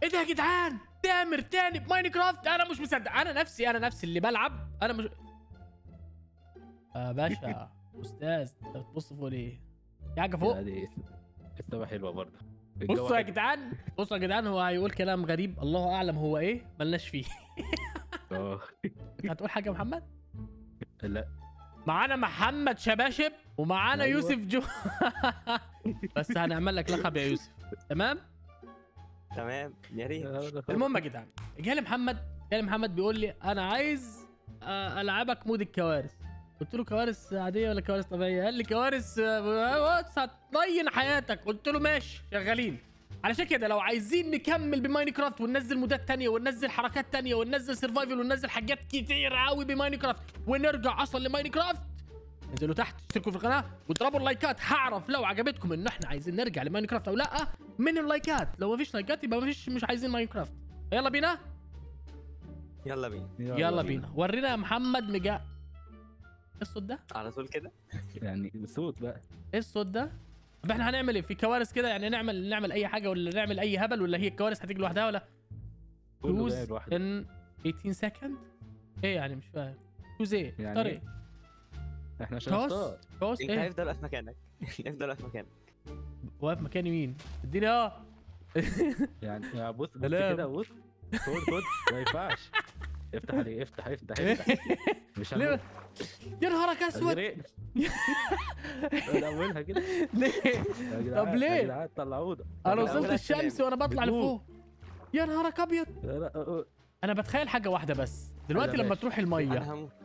ايه ده يا جدعان تامر تاني بماينكرافت انا مش مصدق انا نفسي انا نفسي اللي بلعب انا مش يا باشا استاذ انت بتبص فوق ليه في حاجه فوق يعني السما حلوه برضه بصوا يا جدعان بصوا يا جدعان هو هيقول كلام غريب الله اعلم هو ايه ملناش فيه اه هتقول حاجه يا محمد لا معانا محمد شباشب ومعانا أيوة. يوسف جو بس هنعمل لك لقب يا يوسف تمام تمام يا ريت المهم يا جدعان جالي محمد جالي محمد بيقول لي انا عايز آه، العبك مود الكوارث قلت له كوارث عاديه ولا كوارث طبيعيه قال لي كوارث آه، بص هتطين حياتك قلت له ماشي شغالين علشان كده لو عايزين نكمل بماينكرافت وننزل مودات تانية وننزل حركات تانية وننزل سرفايفل وننزل حاجات كتير قوي بماينكرافت ونرجع اصلا لماينكرافت انزلوا تحت اشتركوا في القناه واضربوا اللايكات هعرف لو عجبتكم ان احنا عايزين نرجع لماينكرافت او لا من اللايكات لو مفيش لايكات يبقى مفيش مش عايزين ماينكرافت يلا بينا يلا بينا يلا بينا ورينا يا محمد مجا ايه الصوت ده على طول كده يعني بصوت بقى ايه الصوت ده طب احنا هنعمل ايه في كوارث كده يعني نعمل نعمل اي حاجه ولا نعمل اي هبل ولا هي الكوارث هتيجي لوحدها ولا كله choose جاي لوحده in 18 سكند ايه يعني مش فاهم choose ايه يعني اختار ايه احنا عشان توس نختار توس انت ايه هيفضل واقف مكانك افضل واقف مكانك واقف مكاني مين اديني اه يعني يا بص بص سلام. كده بص خد خد ما ينفعش افتح عليه افتح افتح افتح مش ليه هنموت. يا نهارك اسود غرقنا. من اولها كده ليه يا جدعان طب ليه؟ يا جدعان طلعونا انا لا، وصلت ولا الشمس السلام. وانا بطلع بتموت. لفوق يا نهارك ابيض لا، لا، أه، انا بتخيل حاجه واحده بس دلوقتي أنا لما ماشي. تروح الميه انا هموت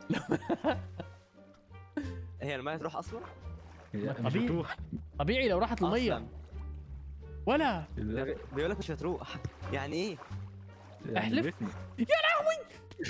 هي الميه تروح اصلا هي مش طبيعي. بتروح طبيعي لو راحت الميه أصلاً. ولا لا، بيقول لك مش هتروح يعني ايه يعني احلف. باسمي. يا لهوي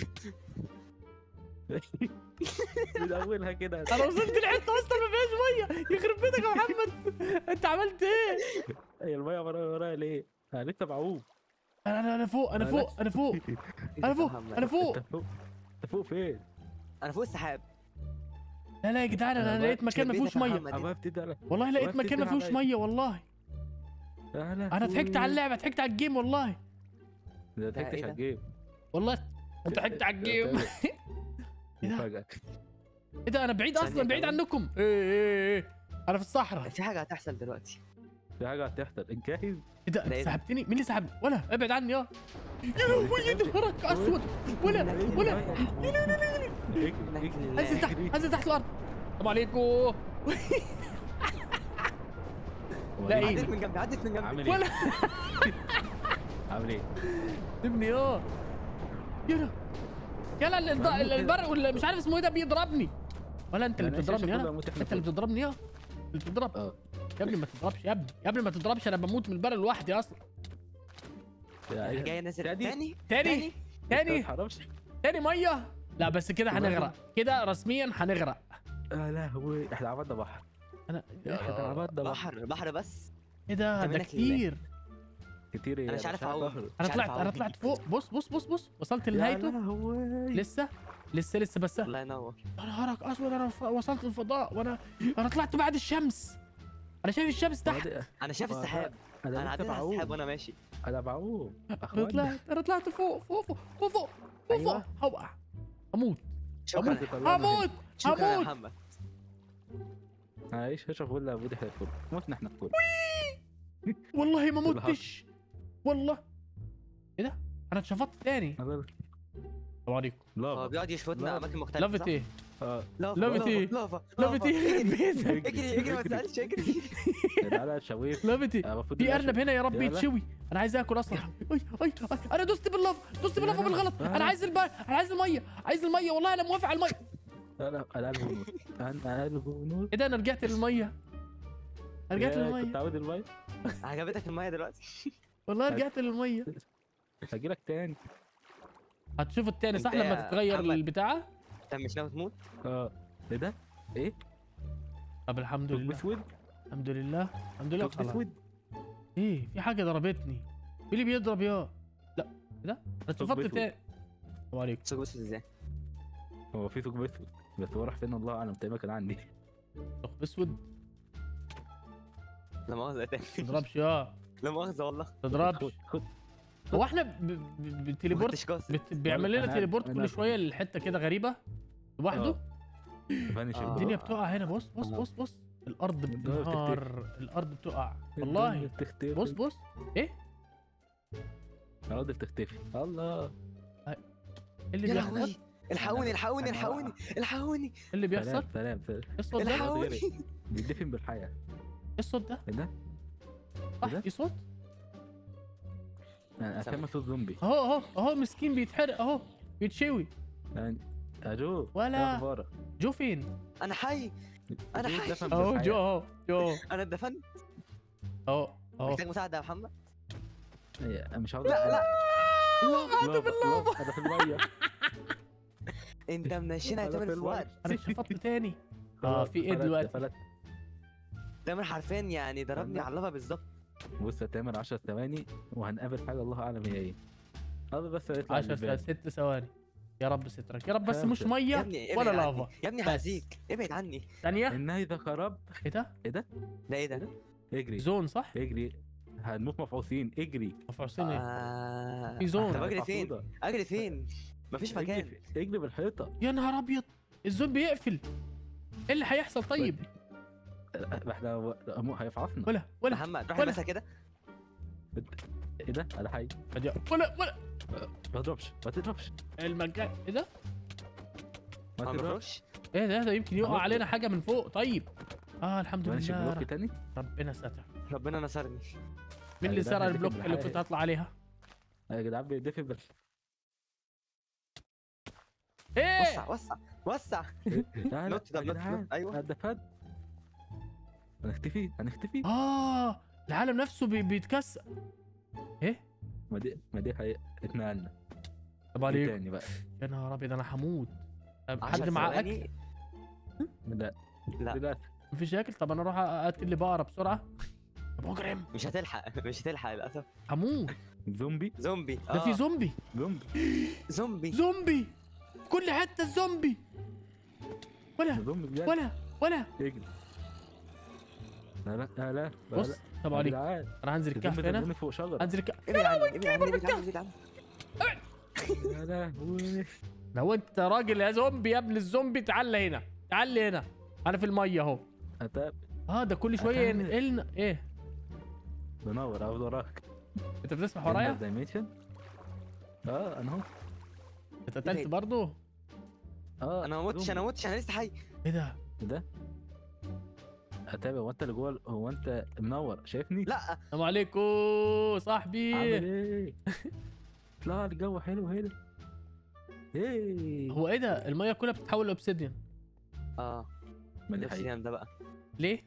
من اولها كده انا وصلت لحته اصلا ما فيهاش ميه يخرب بيتك يا محمد انت عملت ايه هي الميه ورايا ورايا ليه؟ انا لسه بعوم انا انا انا فوق انا أنا فوق انا فوق انا فوق انا فوق انت فوق انت فوق فين؟ انا فوق السحاب لا لا يا جدعان انا أنا لقيت مكان ما فيهوش شبيتك يا ميه محمد. عمال بتدي والله لقيت وقفت مكان ما تلعب فيهوش عليا. ميه والله انا ضحكت على اللعبه ضحكت على الجيم والله ده ضحكتش إيه على ده؟ الجيم والله انت ضحكت على الجيم إيه ده؟ فجأة ايه ده انا بعيد ثانية اصلا بعيد كمان. عنكم ايه ايه ايه انا في الصحراء في حاجه هتحصل دلوقتي في حاجة هتحصل انت جاهز؟ ايه ده ده انت إيه ده؟ سحبتني مين اللي سحبني ولا ابعد عني يا يا لهوي يا نهارك اسود ولا ولا اجري اجري انزل تحت اجري. انزل تحت الارض السلام عليكم لا إيه؟ عدت من جنبي عدت من جنبي عامل ايه؟ ولا عامل ايه؟ ابني يا يلا يلا ال- الض- ال- البرق ولا مش عارف اسمه ايه ده بيضربني ولا انت اللي أنا شايف بتضربني كله انا أموت إحنا انت اللي كله. بتضربني يا اللي بتضرب اه يا ابني ما تضربش يا ابني يا ابني ما تضربش انا بموت من البرق لوحدي اصلا يا انا جاي نازل تاني؟ تاني تاني ما تاني تحرمش تاني ميه لا بس كده هنغرق كده رسميا هنغرق يا لهوي احنا عملنا بحر انا احنا عملنا بحر بحر بحر بس ايه ده أنت ده منك لله. كتير كتير ايه أنا مش عارف أعوم. انا مش عارف طلعت انا أعوم. طلعت فوق بص بص بص بص وصلت يا لنهايته لهوي لسه لسه لسه بس الله ينور يا نهارك اسود انا ف- وصلت الفضاء وانا انا طلعت بعد الشمس انا شايف الشمس تحت انا شايف ما- السحاب انا انا لسه عديت على السحاب بعوم وانا ماشي انا بعوم انا اخوانا طلعت انا طلعت فوق فوق فوق فوق فوق فوق أيوة. فوق هوقع هموت شكرا هموت طلعنا هموت شكرا يا هموت محمد معلش اشرف ولا ابو احنا الكل موتنا احنا الكل والله ما اللي حصل؟ متش والله ايه ده انا اتشفطت تاني السلام عليكم هو لافا بيقعد يشفطنا لا. اماكن مختلفه لافت صح؟ ايه اه لافا لافت إيه؟ لافا لافت ايه بيتك اجري اجري ما تسالش اجري تعالى شويف لافت ايه المفروض في يبقى ارنب هنا يا رب يلا. يتشوي انا عايز اكل اصلا اي اي أي. انا دوست باللافا دوست باللافا يلا. بالغلط انا يلا. عايز الب... انا عايز الميه عايز الميه والله انا موافق على الميه انا انا قلبه نور انا قلبه نور ايه ده انا رجعت للميه أنا رجعت يا، كنت للميه عاود الميه عجبتك الميه دلوقتي والله رجعت للميه هجيلك تاني هتشوف التاني صح أنت لما يا تتغير محمد. البتاعه انت مش ناوي تموت اه ايه ده؟ ايه؟ طب الحمد ثقب لله اسود؟ الحمد لله الحمد لله ثقب خلاص. اسود؟ ايه في حاجه ضربتني مين اللي بيضرب يا لا ايه ده انا اتشفطت أسود. تاني السلام عليكم ثقب اسود ازاي؟ هو في ثقب اسود بس هو راح فين الله اعلم تقريبا كان عندي ثقب اسود لا مؤاخذه تاني ما تضربش يا لا مؤاخذه والله ما تضربش خد خد هو احنا ب- ب- بتليبورت كنتش قاصد بت... بيعمل لنا أنا- تليبورت أنا- كل شويه لحته كده غريبه لوحده فانيش آه. الدنيا بتقع هنا بص بص آه. بص بص الارض الدنيا بتنهار الارض بتقع والله بتختفي بص بص ايه الارض بتختفي الله ايه اللي يا بيحصل لهوي الحقوني الحقوني أنا- الحقوني الحقوني ايه اللي بيحصل سلام سلام سلام ايه الصوت ده ايه الحقوني بيدفن بالحياه الصوت ده ايه ده؟ صح ده؟ في صوت انا اسمع صوت زومبي اهو اهو اهو مسكين بيتحرق اهو بيتشوي يعني اجو ولا. إيه اخبارك جو فين انا حي أنا جو حي. اتدفن اهو بالحياة. جو اهو جو انا اتدفنت اهو اهو محتاج مساعده يا محمد إيه، أنا مش عاوز لا لا لافا لافا انا في الميه انت منشينا أنا يا تامر في في وقت انا اتشفطت تاني اه خلاص، في ايه فلت- دلوقتي فلت. تامر حرفيا يعني ضربني أنا- على اللفه بالظبط بص يا تامر 10 ثواني وهنقابل حاجه الله اعلم هي ايه هذا بس يطلع 10 اللي بالي. ست ثواني يا رب سترك يا رب بس مش خمسة. ميه يا ابني ولا ابعد عني. لافا يا ابني بس. هأذيك ابعد عني ثانيه ان اذا خرب ايه ده ده ايه ده اجري زون صح اجري هنموت مفعوصين اجري مفعوصين ايه آه... في زون. طب اجري فين محفوظة. اجري فين مفيش اجري مكان في- اجري بالحيطه يا نهار ابيض الزون بيقفل ايه اللي هيحصل طيب احنا و- مو- هيفعصنا ولا ولا محمد روح ولا. بس كده ايه ده انا حي ولا ولا ما تضربش ما تضربش المكان ايه ده ما ما تضربش بخرجش ايه ده ده يمكن يقع خلاص. علينا حاجه من فوق طيب اه الحمد ماشي لله بلوك تاني ربنا ستر ربنا نصرني مين اللي جدعان سرق هديك البلوك اللي بالحياة. كنت هطلع عليها يا جدعان بيدفن بال ايه وسع وسع وسع لا لا نط ده يا نط جدعان نط ايوه هدفن هنختفي هنختفي اه العالم نفسه بي- بيتكسر ايه ما دي ما دي هي اتنقلنا طب ايه عليك تاني بقى يا نهار ابيض انا هموت طب عشر حد معاه اكل ثواني. لا لا للاسف مفيش اكل طب انا اروح اقتل لي بقره بسرعه طب مجرم مش هتلحق مش هتلحق للاسف هموت زومبي زومبي ده في زومبي زومبي زومبي زومبي في كل حته الزومبي ولا زومبي بجد ولا ولا اجري لا لا لا لا بص طب عليك جدعان انا هنزل الكهف الزومبي هنا ترموني فوق شجره انزل الكهف ابعد عني ابعد عني ابعد عني ابعد عني يا لهوي لو انت راجل يا زومبي يا ابن الزومبي تعال هنا تعال هنا انا في الميه اهو هتاب اه ده كل شويه هتعمل- ينقلنا ايه بنور عاوز وراك انت بتسمع ورايا دايمنشن اه انا اهو انت قتلت برضه اه انا ما متش انا ما زومبي. متش انا لسه حي ايه ده ده اتابع هو انت اللي جوه هو انت منور شايفني لا السلام عليكم صاحبي عامل ايه لا الجو حلو هنا ايه هو ايه ده الميه كلها بتتحول لاوبسيديان اه ما دي حاجه الاوبسيديان ده بقى ليه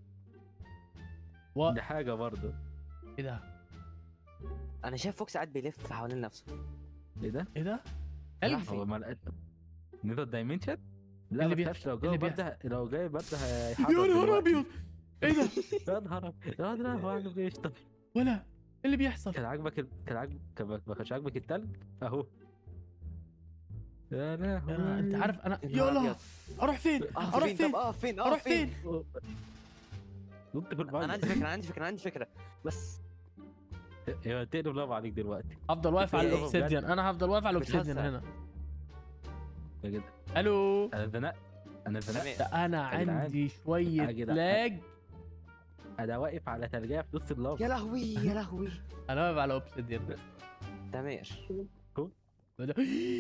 و... دي حاجه برضه ايه ده انا شايف فوكس قاعد بيلف حوالين نفسه ايه ده ايه ده راح قلب فين؟ هو ما لقيت نيتو دايمنشن لا اللي ما بيحصل؟ تخافش لو اللي جاي برد لو جاي برد هيحرك يا نهار دلوقتي. ابيض ايه ده يا نهار ابيض يا نهار هو عاجبك ايش طب ولا ايه اللي بيحصل كان عاجبك ال- كان عاجبك كان ما كانش عاجبك التلج اهو يا لهوي انا انت عارف انا يا نهار يلا أبيض. اروح فين اه اروح فين فين طب اه فين اه اروح فين نط في انا عندي الميه فكره انا عندي فكره انا عندي فكره بس هي تقلب لعبة عليك دلوقتي هفضل واقف على إيه؟ الاوبسيديان انا هفضل واقف على بتهزر. الاوبسيديان هنا يا جدع الو انا اتزنقت انا اتزنقت تمام. ده انا يا جدعان. عندي شويه يا جدعان. لاج انا واقف على تلجية في نص اللعبة يا لهوي يا لهوي انا واقف على اوبسيديان تمام ده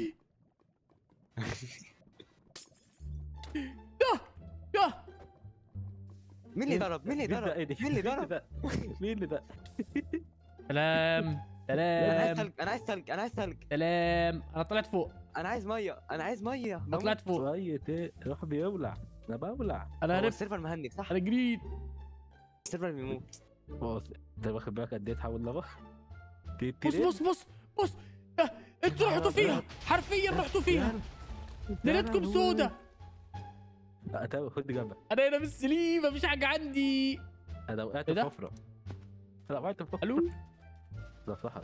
يا يا مين اللي ضرب مين اللي مين ده ضرب ايه دي مين اللي ضرب ده مين اللي ده سلام انا عايز سلام تلج انا عايز تلج انا عايز تلج سلام انا طلعت فوق انا عايز ميه انا عايز ميه انا طلعت فوق شوية ايه روح بيولع انا بولع انا هو هربت السيرفر مهنج صح انا جريت السيرفر بيموت بص انت واخد بالك قد ايه تحول لغة بص بص بص بص آه، انتوا رحتوا فيها حرفيا رحتوا فيها ليلتكم سودة لا تاوي خد جنبك انا هنا بالسليم مفيش حاجه عندي انا وقعت إيه ده؟ في حفرة انا وقعت في حفرة الو ده صحراء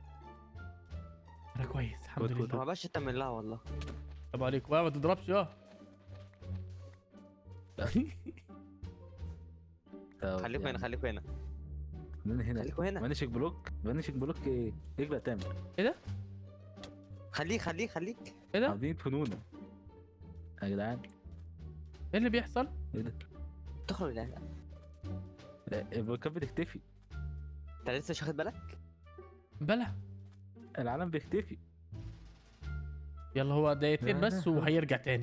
انا كويس الحمد كنت- كنت- لله ما بقاش اطمن لها والله طب عليك بقى ما تضربش اه طب خليكوا هنا يعني خليكوا هنا من هنا خليكوا هنا فانيشنج بلوك فانيشنج بلوك ايه اجرى تامر خليك خليك خليك ايه ده؟ عاوزين فنون يا جدعان ايه اللي بيحصل؟ ايه ده تخرج يعني لا، البلوكات بتختفي انت لسه مش واخد بالك بلا العالم بيختفي يلا هو دقيقتين لا، بس لا. وهيرجع تاني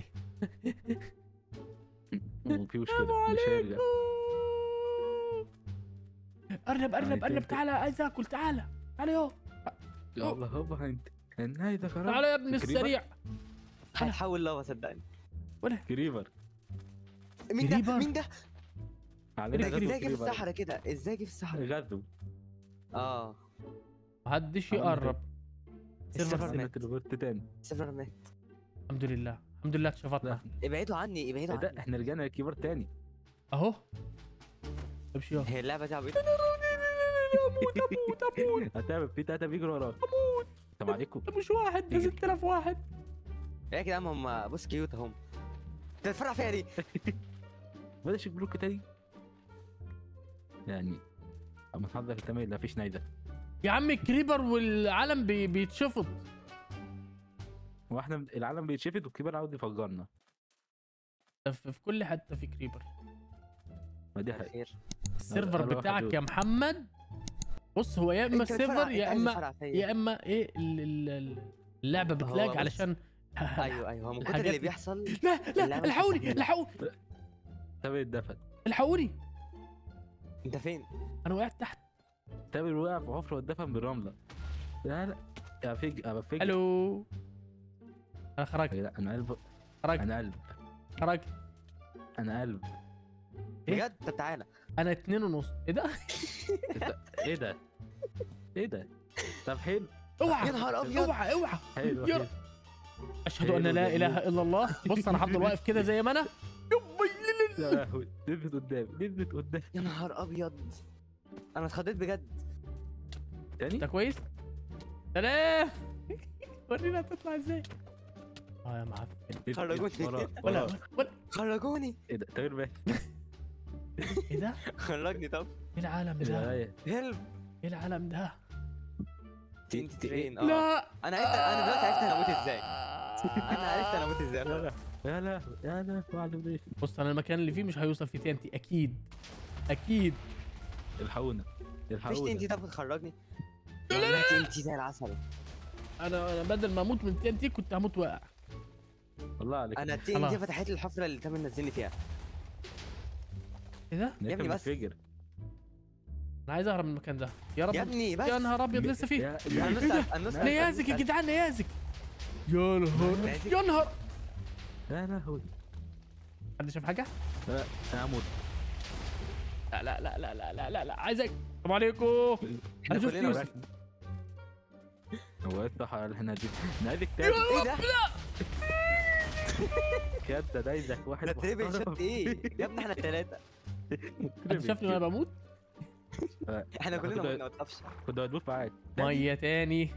وفي مشكله مش هيرجع ارنب ارنب عايز ارنب انت- تعالى عايز اكل تعالى تعالى يو يا الله هوبا انت النهاية ده كرم تعالى يا ابن كريبر؟ السريع هيحول لافا صدقني كريبر مين ده كريبر. مين ده علينا كريبر. غزو ازاي جه في كريبر. الصحراء كده ازاي جه في الصحراء غزو اه محدش عملنا يقرب سيرفر السيرفر عندنا مات تليبورت تاني السيرفر مات الحمد لله الحمد لله اتشفطنا لا ابعدوا عني ابعدوا ده عني احنا رجعنا للكيبر تاني اهو امشي يلا هي اللعبه دي عبيطه اموت اموت اموت هتعمل في تلاته بيجروا وراك السلام عليكم ده مش واحد ده إيه؟ 6000 واحد يا كده هم بص كيوت اهم انت بتفرع فيها دي بلاش البلوك تاني يعني اما تحضر تمام لا فيش نايده يا عم الكريبر والعالم بي... بيتشفط واحنا العالم بيتشفت والكيبر عاوز يفجرنا ده في في كل حته في كريبر ما دي حقيقة خير السيرفر أنا واحد بتاعك دول. يا محمد بص هو يا اما انت بتفرع- السيرفر انت يا عايز اما تفرع فيا. يا اما ايه ال- ال- ال- اللعبه بتلاج بص. علشان ايوه ايوه هو من كتر الحاجات اللي دي. بيحصل لا لا اللعبة الحقوني مستحيلة. الحقوني تامر اتدفن الحقوني انت فين انا وقعت تحت تامر وقع في حفره واتدفن بالرمله لا لا يا فيج يا فيج الو انا خرجت لا انا قلب خرجت انا قلب خرجت انا قلب إيه؟ بجد طب تعالى انا اتنين ونص ايه ده ايه ده ايه ده طب حلو اوعى يا نهار ابيض اوعى اوعى حلو يا حلو. اشهد ان حلو لا جميل. اله الا الله بص انا هفضل واقف كده زي ما انا يبا يا لهوي نزلت قدامي نزلت قدامي يا نهار ابيض انا اتخضيت بجد تاني انت كويس سلام ورينا هتطلع ازاي اه يا معفن خرجوني. وراك ولا وراك ولا خرجوني ايه ده تامر مات ايه ده خرجني طب ايه العالم ايه ده ده ايه هيلب ايه العالم ده انت فين اه لا انا عرفت انا دلوقتي عرفت انا هموت ازاي انا عرفت انا هموت يا ازاي لا يا لا يا لا معلم ليه بص انا المكان اللي فيه مش هيوصل فيه تنتي اكيد اكيد الحقونا مفيش الحقونا انت طب تخرجني والله انت زي العسل انا انا بدل ما اموت من تنتي كنت هموت واقع والله عليك انا التي خلاص. دي فتحت لي الحفره اللي تم نزلني فيها ايه ده يا ابني بس. فجر انا عايز اهرب من المكان ده يا رب يا ابني بس يا نهار ابيض لسه فيه يا انا يا نص إيه انا نص نيازك يا جدعان نيازك يا نهار نيازك؟ يا نهار يا لهوي حد شاف حاجه؟ لا انا هموت لا لا لا لا لا لا لا, لا. عايزك السلام عليكم احنا انا شفت كلنا يوسف هو ايه الصحراء اللي احنا دي نادي كتاب ايه ده؟ كده دايزك واحد ده تريبل محترم. شوت ايه؟ يا ابني احنا الثلاثه انت شافني وانا بموت احنا كلنا كنت- متنا ما تخافش كنت هدوس معاك ميه تاني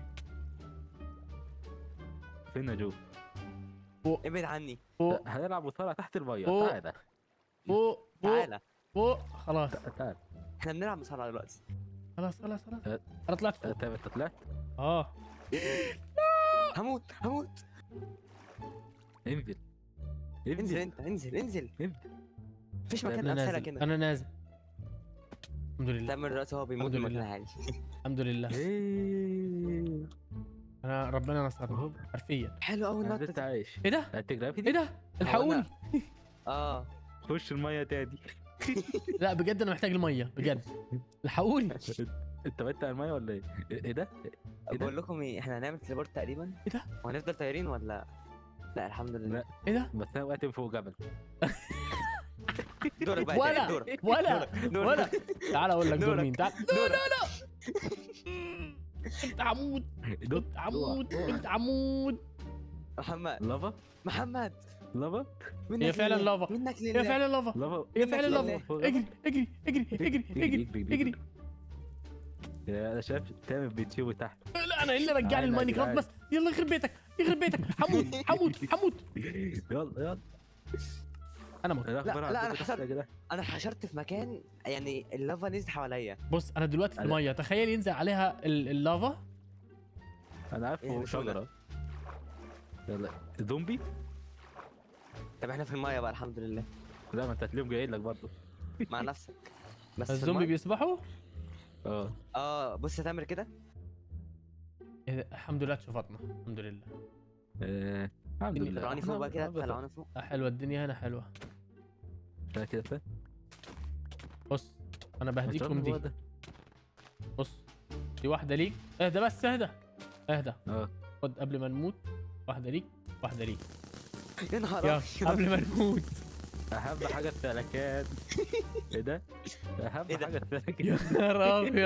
فين يا جو ابعد عني فوق هنلعب مصارعة تحت المية فوق. تعالى فوق فوق تعالى فوق خلاص تعالى احنا بنلعب مصارعه دلوقتي خلاص خلاص خلاص أه. انا طلعت فوق انت انت طلعت اه هموت هموت انزل انزل انزل انت انزل انزل انزل مفيش طيب، مكان انا امثله نازل كده انا نازل الحمد لله تامر دلوقتي هو بيموت الحمد من مكان لله. عالي الحمد لله ايه انا ربنا نصرني حرفيا حلو قوي انا النط لسه عايش ايه ده هتجري ايه ده الحقوني اه خش المية تاني لا بجد انا محتاج الميه بجد الحقوني انت بقيت على المية ولا ايه؟ ايه ده؟ ده؟ بقول لكم ايه احنا هنعمل تليبورت تقريبا ايه ده؟ وهنفضل طايرين ولا لا الحمد لله لا. ايه ده بس انا وقعت من فوق جبل دورك بقى ولا تاني، دورك ولا دورك. ولا تعال اقول لك دور دورك. مين تعال دورك كنت هموت دوت كنت هموت كنت هموت محمد لافا محمد لافا منك هي فعلا لله. لافا. منك هي لله فعلا لافا لافا هي منك فعلا لله. لافا اجري اجري اجري اجري اجري اجري اجري يا انا شايف تامر بيتشوي تحت لا انا ايه اللي رجعني تعالى يا الماينكرافت جدعان. بس يلا يخرب بيتك يخرب بيتك هموت هموت هموت يلا يلا انا موت الاخبار لا، أنا عندكم تحت حسبت. يا جدعان انا حشرت في مكان يعني اللافا نزلت حواليا بص انا دلوقتي في أنا- الميه تخيل ينزل عليها ال- اللافا انا عارف إيه هو بسهولة؟ شجره يلا زومبي طب احنا في المايه بقى الحمد لله لا ما انت هتلاقيهم جايين لك برضه مع نفسك بس في الزومبي المية. بيسبحوا اه اه بص هتعمل كده إيه ده؟ الحمد لله اتشفطنا الحمد لله آه، الحمد لله طلعوني فوق بقى كده إحنا- طلعوني فوق آه، حلوه الدنيا هنا حلوه لا كده فاهم بص انا بهديكم هتشربوا دي هو ده. بص دي واحده ليك اهدى بس اهدى اهدى اه خد قبل ما نموت واحده ليك واحده ليك يا نهار يا أبيض. قبل ما نموت اهم حاجه السلكات ايه ده اهم إيه ده؟ حاجه السلكات يا نهار ابيض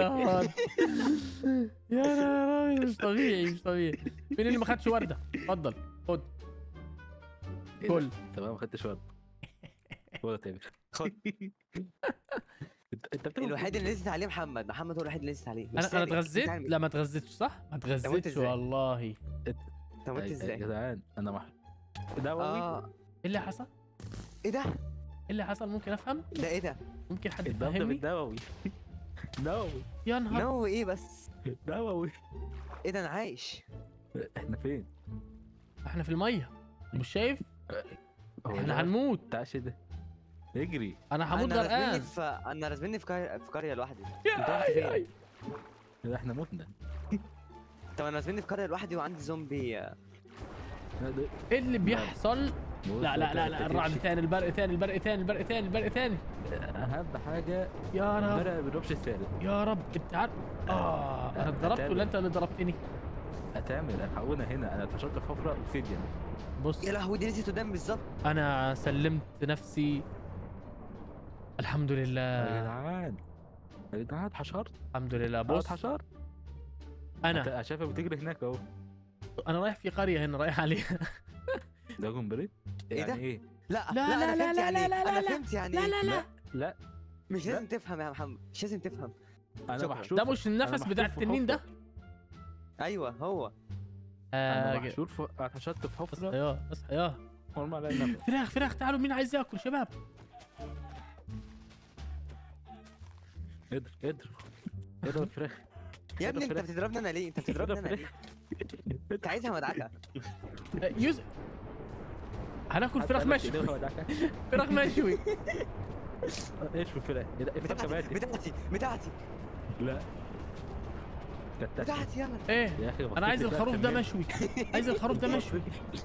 يا نهار ابيض مش طبيعي مش طبيعي مين اللي ما خدش ورده اتفضل خد إيه ده؟ كل تمام ما خدتش ورد ولا تامر خد. انت انت بتاخد الوحيد اللي نزلت عليه محمد محمد هو الوحيد اللي نزلت عليه انا انا سابق. اتغذيت بتعمل- لا ما اتغذيتش صح ما وأنت اتغذيتش إزاي؟ والله انت مت يا ازاي جدعان انا مح دواوي اه ايه اللي حصل ايه ده ايه اللي حصل ممكن افهم ده ايه ده ممكن حد الضغط يفهمني بالدواوي دواوي يا نهار نو ايه بس دواوي ايه ده انا عايش احنا فين؟ احنا في الميه مش شايف هو احنا ده هنموت بتاعش ده اجري انا هموت انا رازمني غرقان في انا رازمني في قرية في قرية لوحدي يا انت رحت أي- فين؟ أي. ده احنا متنا طب انا رازمني في قرية لوحدي وعندي زومبي آه، لا، ده- ايه اللي بيحصل بص، لا لا أنت- لا أنت لا الرعد تمشي. تاني البرق تاني البرق تاني البرق تاني البرق تاني اهم حاجه يا رب المرأة ما بيضربش الثالث يا رب انت عارف اه انا اتضربت ولا انت اللي ضربتني هتعمل الحقونا هنا انا اتنشرت في حفره اوبسيديان بص يا لهوي دي نزلت قدام بالظبط انا سلمت نفسي الحمد يا لله جدعان يا جدعان اتحشرت الحمد لله بص بص اتحشرت انا انت شايفك بتجري هناك اهو انا رايح في قريه هنا رايح عليها ده جمبريت إيه يعني ده؟ ايه لا لا، لا، انا لا، فهمت لا، يعني لا، إيه. لا، انا لا. فهمت يعني لا إيه. لا لا لا مش لا. لازم تفهم يا محمد مش لازم تفهم انا شكراً. محشور ده في- مش أنا النفس محشور بتاع في التنين ده حفرة. ايوه هو انا آه محشور في اتحشرت في اصحى حفره يا اصحى يا مرمى عليا النفس فراخ فراخ تعالوا مين عايز ياكل شباب قدر قدر قدر الفراخ يا ابني انت فراخ. بتضربني انا ليه انت بتضربني انا ليه انت عايزها مدعكه آه، يوز هناكل فراخ مشوي فراخ مشوي ايش في الفراخ؟ ايه ده الفراخ بتاعتي ماتت بتاعتي بتاعتي لا كتت. بتاعتي يلا ايه يا اخي انا عايز بطيت الخروف ده الفراخ مشوي عايز الخروف ده مشوي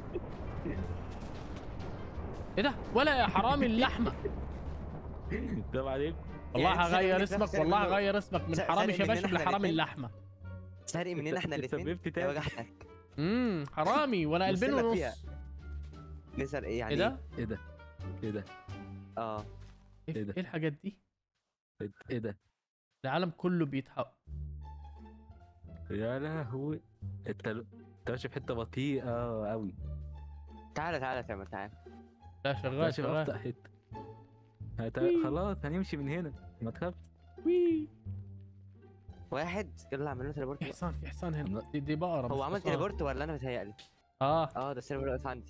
ايه ده ولا يا حرامي اللحمه كمان. طب عليك والله يعني أنت هغير سارق مني اسمك فراخ، والله سارق منه- هغير اسمك من سارق حرامي مننا شباشب إحنا لحرامي الاتنين. اللحمه سارق مننا احنا أنت الاثنين سببت يا تاني. وجعتك امم حرامي وانا قلبين نسلك فيها. ونص نسرق ايه يعني ايه ده ايه ده؟ ايه ده؟ اه ايه إيه ده؟ إيه الحاجات دي ايه ايه ده؟ العالم كله بيتحقق يا لهوي انت انت ماشي في حته بطيئه قوي تعالى تعالى تعالى تعالى لا شغال ماشي في شغال ابطا حته هت... وي. خلاص هنمشي من هنا ما تخافش وي. واحد يلا اعمل له تليبورت في بقى. حصان في حصان هنا لا. دي, دي بقره هو مش عمل حصان. تليبورت ولا انا متهيألي اه اه ده السيرفر واقف عندي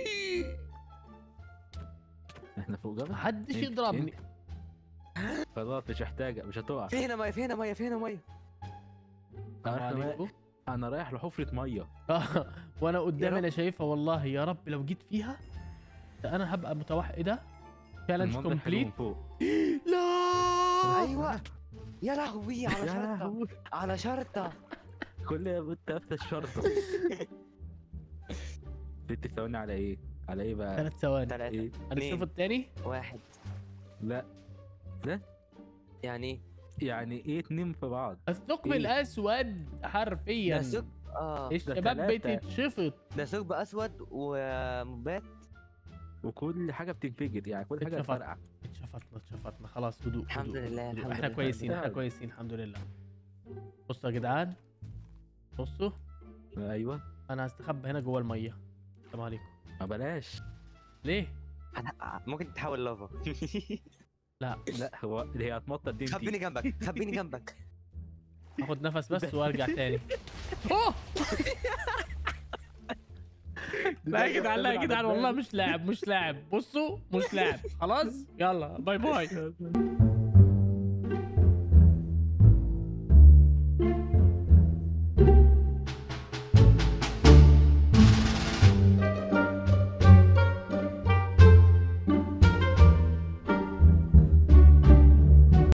احنا فوق جبل محدش إيه؟ يضربني خلاص مش محتاجه مش هتقع في هنا ميه في هنا ميه في هنا ميه انا السلام رايح- عليكم. انا رايح لحفره ميه آه، وانا قدامي رب. انا شايفها والله يا رب لو جيت فيها ده انا هبقى متوحد ايه ده تشالنج المنظر حلو كومبليت من فوق لا ايوه يا لهوي على يا شرطه لهوي على شرطه كل ما كنت نفس الشرطه ست ثواني على ايه؟ على ايه بقى؟ ثلاث ثواني ثلاثة ايه؟ هنشوف التاني واحد لا يعني ايه؟ يعني ايه اتنين في بعض؟ الثقب إيه؟ الاسود حرفيا ده ثقب اه الشباب تلاتة. بتتشفط ده ثقب اسود ومبات وكل حاجه بتنفجر يعني كل حاجه اتشفط. فرقع اتشفطنا اتشفطنا خلاص هدوء الحمد هدوء، لله، هدوء. الحمد احنا لله. كويسين احنا سهل. كويسين الحمد لله بصوا يا جدعان بصوا ايوه انا هستخبى هنا جوه الميه السلام عليكم ما بلاش ليه أنا- ممكن تتحول لافا لا لا هو هي هتمطر دي خبيني جنبك خبيني جنبك هاخد نفس بس وارجع تاني اوه لا يا جدعان لا يا جدعان والله مش لاعب مش لاعب بصوا مش لاعب خلاص يلا باي باي